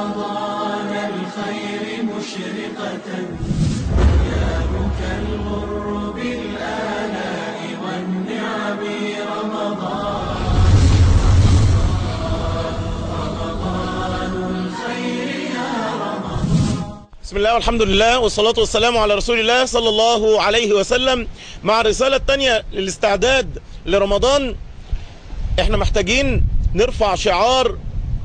رمضان الخير مشرقة أيامك الغر بالآلاء والنعم رمضان رمضان الخير يا رمضان بسم الله والحمد لله والصلاة والسلام على رسول الله صلى الله عليه وسلم مع الرسالة التانية للاستعداد لرمضان احنا محتاجين نرفع شعار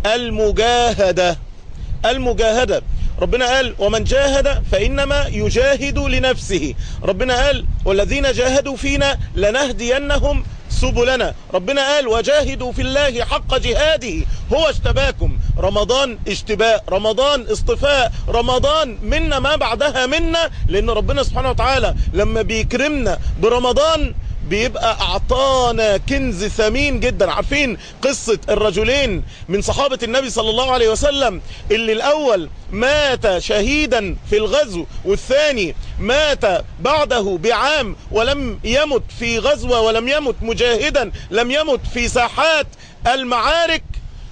المجاهدة المجاهدة ربنا قال ومن جاهد فإنما يجاهد لنفسه ربنا قال والذين جاهدوا فينا لنهدينهم سبلنا ربنا قال وجاهدوا في الله حق جهاده هو اشتباكم رمضان اشتباء رمضان اصطفاء رمضان منا ما بعدها منا لان ربنا سبحانه وتعالى لما بيكرمنا برمضان بيبقى اعطانا كنز ثمين جدا عارفين قصة الرجلين من صحابة النبي صلى الله عليه وسلم اللي الاول مات شهيدا في الغزو والثاني مات بعده بعام ولم يمت في غزوة ولم يمت مجاهدا لم يمت في ساحات المعارك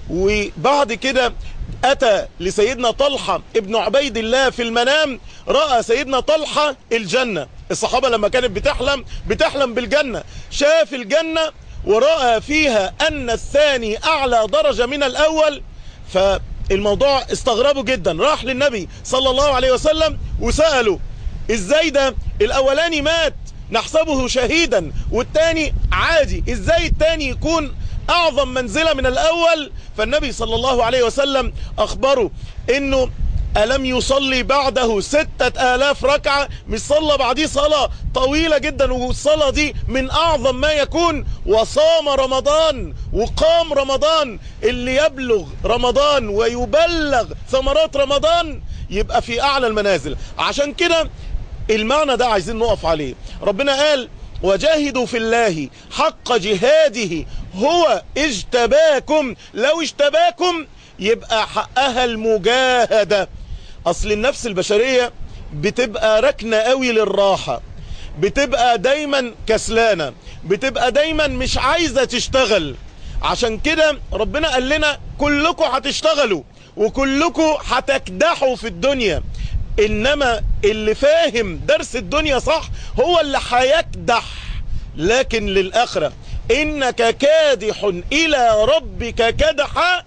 وبعد كده أتى لسيدنا طلحة ابن عبيد الله في المنام رأى سيدنا طلحة الجنة الصحابة لما كانت بتحلم بتحلم بالجنة شاف الجنة ورأى فيها أن الثاني أعلى درجة من الأول فالموضوع استغربه جدا راح للنبي صلى الله عليه وسلم وسأله ازاي ده الاولاني مات نحسبه شهيدا والتاني عادي ازاي التاني يكون اعظم منزلة من الاول فالنبي صلى الله عليه وسلم اخبره انه ألم يصلي بعده ستة آلاف ركعة مش صلى بعديه صلاة طويلة جدا والصلاة دي من أعظم ما يكون وصام رمضان وقام رمضان اللي يبلغ رمضان ويبلغ ثمرات رمضان يبقى في أعلى المنازل عشان كده المعنى ده عايزين نقف عليه ربنا قال وجاهدوا في الله حق جهاده هو اجتباكم لو اجتباكم يبقى حقها المجاهدة اصل النفس البشرية بتبقى ركنة قوي للراحة بتبقى دايما كسلانة بتبقى دايما مش عايزة تشتغل عشان كده ربنا قال لنا كلكم هتشتغلوا وكلكم هتكدحوا في الدنيا انما اللي فاهم درس الدنيا صح هو اللي هيكدح لكن للاخره انك كادح الى ربك كدحا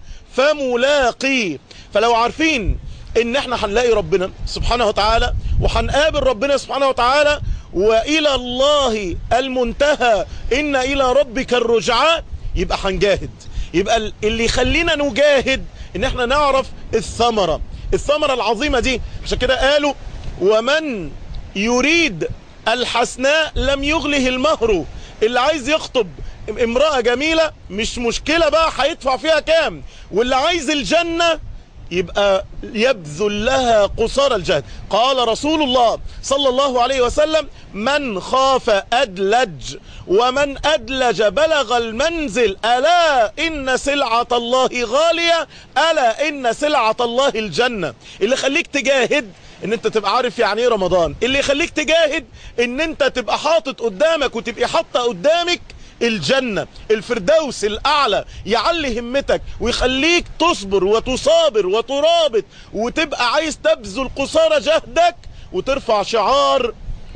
فملاقيه فلو عارفين ان احنا هنلاقي ربنا سبحانه وتعالى وهنقابل ربنا سبحانه وتعالى والى الله المنتهى ان الى ربك الرجعى يبقى هنجاهد يبقى اللي يخلينا نجاهد ان احنا نعرف الثمره الثمرة العظيمة دي عشان كده قالوا ومن يريد الحسناء لم يغله المهر اللي عايز يخطب امرأة جميلة مش مشكلة بقى هيدفع فيها كام واللي عايز الجنة يبقى يبذل لها قصار الجهد قال رسول الله صلى الله عليه وسلم من خاف أدلج ومن أدلج بلغ المنزل ألا إن سلعة الله غالية ألا إن سلعة الله الجنة اللي خليك تجاهد ان انت تبقى عارف يعني ايه رمضان اللي يخليك تجاهد ان انت تبقى حاطط قدامك وتبقى حاطه قدامك الجنة الفردوس الأعلى يعلي همتك ويخليك تصبر وتصابر وترابط وتبقى عايز تبذل قصارى جهدك وترفع شعار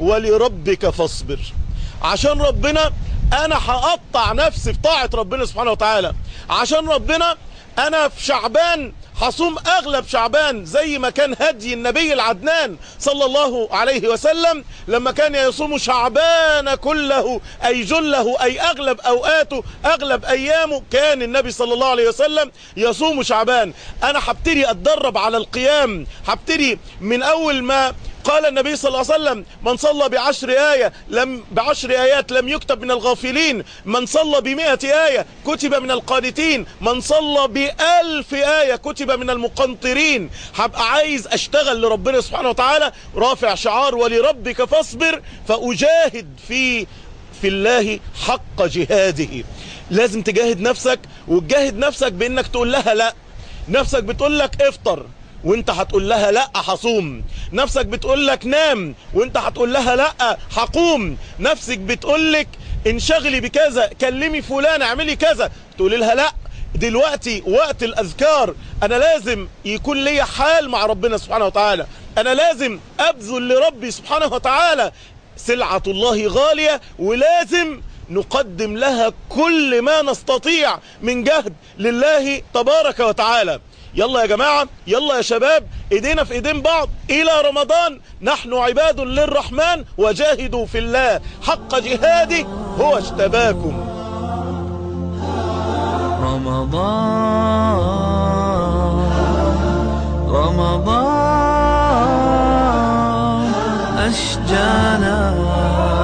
ولربك فاصبر عشان ربنا أنا هقطع نفسي في طاعة ربنا سبحانه وتعالى عشان ربنا أنا في شعبان هصوم اغلب شعبان زي ما كان هدي النبي العدنان صلى الله عليه وسلم لما كان يصوم شعبان كله اي جله اي اغلب اوقاته اغلب ايامه كان النبي صلى الله عليه وسلم يصوم شعبان انا هبتدي اتدرب على القيام هبتدي من اول ما قال النبي صلى الله عليه وسلم من صلى بعشر آية لم بعشر آيات لم يكتب من الغافلين من صلى بمئة آية كتب من القانتين من صلى بألف آية كتب من المقنطرين هبقى عايز أشتغل لربنا سبحانه وتعالى رافع شعار ولربك فاصبر فأجاهد في في الله حق جهاده لازم تجاهد نفسك وتجاهد نفسك بانك تقول لها لا نفسك بتقول لك افطر وانت هتقول لها لا هصوم نفسك بتقول لك نام وانت هتقول لها لا هقوم نفسك بتقول لك انشغلي بكذا كلمي فلان اعملي كذا تقول لها لا دلوقتي وقت الاذكار انا لازم يكون لي حال مع ربنا سبحانه وتعالى انا لازم ابذل لربي سبحانه وتعالى سلعة الله غالية ولازم نقدم لها كل ما نستطيع من جهد لله تبارك وتعالى يلا يا جماعة يلا يا شباب ايدينا في ايدين بعض الى رمضان نحن عباد للرحمن وجاهدوا في الله حق جهاده هو اشتباكم رمضان رمضان أشجانا